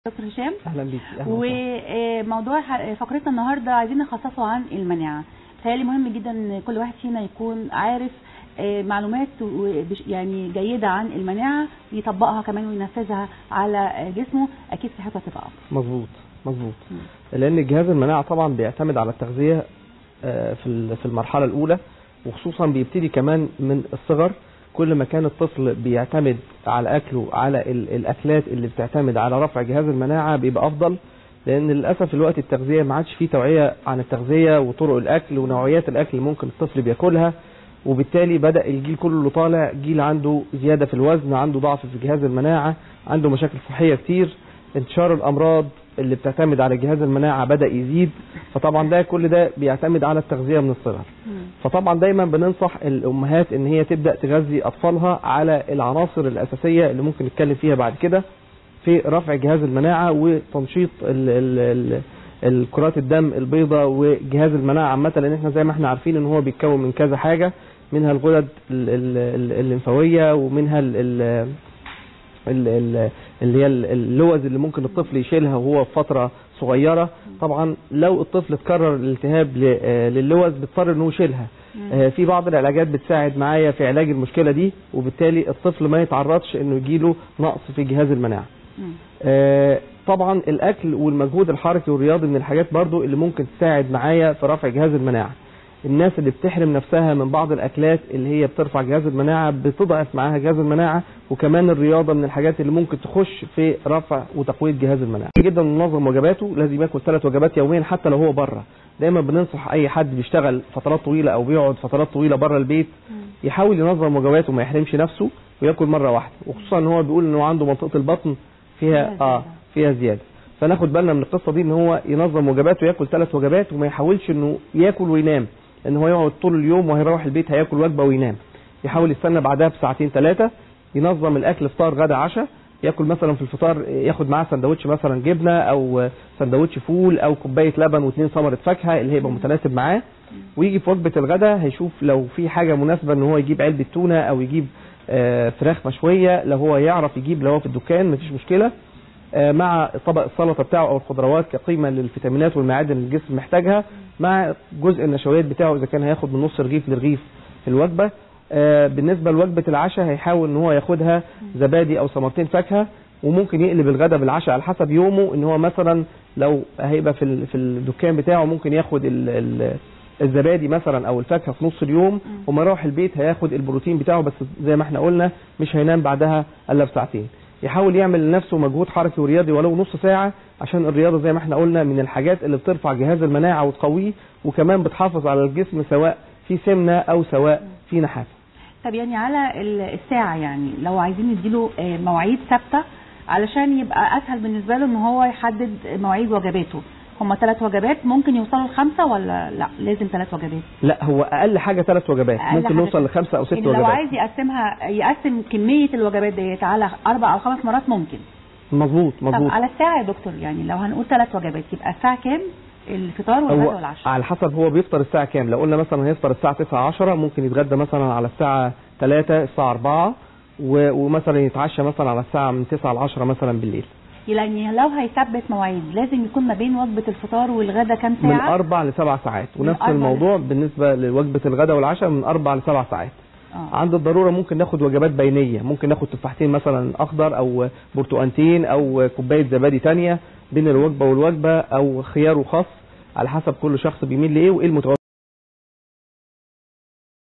دكتور هشام اهلا بيك أهلاً وسهلاً. وموضوع ح- فقرتنا النهارده عايزين نخصصه عن المناعه بيتهيألي مهم جدا ان كل واحد فينا يكون عارف آه، معلومات و- بش- يعني جيده عن المناعه يطبقها كمان وينفذها على آه، جسمه اكيد صحته هتبقى افضل مظبوط مظبوط مم. لان جهاز المناعه طبعا بيعتمد على التغذيه آه، في ال- في المرحله الاولى وخصوصا بيبتدي كمان من الصغر كل ما كان الطفل بيعتمد على اكله على ال- الاكلات اللي بتعتمد على رفع جهاز المناعه بيبقى افضل لان للاسف الوقت التغذيه ما عادش فيه توعيه عن التغذيه وطرق الاكل ونوعيات الاكل اللي ممكن الطفل بياكلها وبالتالي بدا الجيل كله اللي طالع جيل عنده زياده في الوزن عنده ضعف في جهاز المناعه عنده مشاكل صحيه كتير انتشار الامراض اللي بتعتمد على جهاز المناعه بدا يزيد فطبعا ده كل ده بيعتمد على التغذيه من الصغر فطبعا دايما بننصح الامهات ان هي تبدا تغذي اطفالها على العناصر الاساسيه اللي ممكن نتكلم فيها بعد كده في رفع جهاز المناعه وتنشيط ال ال ال الكرات الدم البيضاء وجهاز المناعه عامه لان احنا زي ما احنا عارفين ان هو بيتكون من كذا حاجه منها الغدد ال- ال- ال- الليمفاويه ومنها ال- ال- ال- ال- اللي هي ال- اللوز اللي ممكن الطفل يشيلها وهو في فتره صغيره طبعا لو الطفل اتكرر الالتهاب ل- آه، للوز بيضطر انه يشيلها آه، في بعض العلاجات بتساعد معايا في علاج المشكله دي وبالتالي الطفل ما يتعرضش انه يجيله نقص في جهاز المناعه مم. آه، طبعا الاكل والمجهود الحركي والرياضي من الحاجات برضو اللي ممكن تساعد معايا في رفع جهاز المناعه الناس اللي بتحرم نفسها من بعض الاكلات اللي هي بترفع جهاز المناعه بتضعف معاها جهاز المناعه وكمان الرياضه من الحاجات اللي ممكن تخش في رفع وتقويه جهاز المناعه جدا منظم وجباته لازم ياكل ثلاث وجبات يوميا حتى لو هو بره دايما بننصح اي حد بيشتغل فترات طويله او بيقعد فترات طويله بره البيت يحاول ينظم وجباته وما يحرمش نفسه وياكل مره واحده وخصوصا ان هو بيقول ان هو عنده منطقه البطن فيها فيها اه زيادة. فيها زياده فناخد بالنا من القصه دي ان هو ينظم وجباته وياكل ثلاث وجبات وما يحاولش انه ياكل وينام ان هو يقعد طول اليوم وهيروح البيت هياكل وجبه وينام يحاول يستنى بعدها بساعتين ثلاثه ينظم الاكل فطار غدا عشاء ياكل مثلا في الفطار ياخد معاه سندوتش مثلا جبنه او سندوتش فول او كوبايه لبن واثنين ثمره فاكهه اللي هيبقى متناسب معاه ويجي في وجبه الغداء هيشوف لو في حاجه مناسبه ان هو يجيب علبه تونه او يجيب آه، فراخ مشويه لو هو يعرف يجيب لو هو في الدكان مفيش مشكله آه، مع طبق السلطه بتاعه او الخضروات كقيمه للفيتامينات والمعادن اللي الجسم محتاجها مع جزء النشويات بتاعه اذا كان هياخد من نص رغيف لرغيف في الوجبه آه، بالنسبه لوجبه العشاء هيحاول ان هو ياخدها زبادي او ثمرتين فاكهه وممكن يقلب الغداء بالعشاء على حسب يومه ان هو مثلا لو هيبقى في ال- في الدكان بتاعه ممكن ياخد ال ال الزبادي مثلا او الفاكهه في نص اليوم وما يروح البيت هياخد البروتين بتاعه بس زي ما احنا قلنا مش هينام بعدها الا بساعتين يحاول يعمل لنفسه مجهود حركي ورياضي ولو نص ساعه عشان الرياضه زي ما احنا قلنا من الحاجات اللي بترفع جهاز المناعه وتقويه وكمان بتحافظ على الجسم سواء في سمنه او سواء في نحافه طب يعني على ال- الساعة يعني لو عايزين نديله آه، مواعيد ثابتة علشان يبقى أسهل بالنسبة له إن هو يحدد مواعيد وجباته هما ثلاث وجبات ممكن يوصلوا لخمسة ولا لا لازم ثلاث وجبات لا هو اقل حاجه ثلاث وجبات أقل ممكن حاجة نوصل ثلاث. لخمسه او ست يعني لو وجبات عايز يقسمها يقسم كمية الوجبات ديت على أربع أو خمس مرات ممكن مظبوط طب مظبوط على الساعة يا دكتور يعني لو هنقول ثلاث وجبات يبقى الساعة كام الفطار والغداء هو والعشاء على حسب هو بيفطر الساعة كام لو قلنا مثلا هيفطر الساعة 9 10 ممكن يتغدى مثلا على الساعة 3 الساعة 4 و- ومثلا يتعشى مثلا على الساعة من 9 ل 10 مثلا بالليل يعني لو هيثبت مواعيد لازم يكون ما بين وجبة الفطار والغداء كام من ساعة؟ أربع لسبع ساعات من ونفس أربع الموضوع بالنسبة لوجبة الغداء والعشاء من أربع لسبع ساعات آه. عند الضرورة ممكن ناخد وجبات بينية ممكن ناخد تفاحتين مثلا أخضر أو برتقانتين أو كوباية زبادي تانية بين الوجبة والوجبة أو خيار وخس على حسب كل شخص بيميل لإيه وإيه المتوفر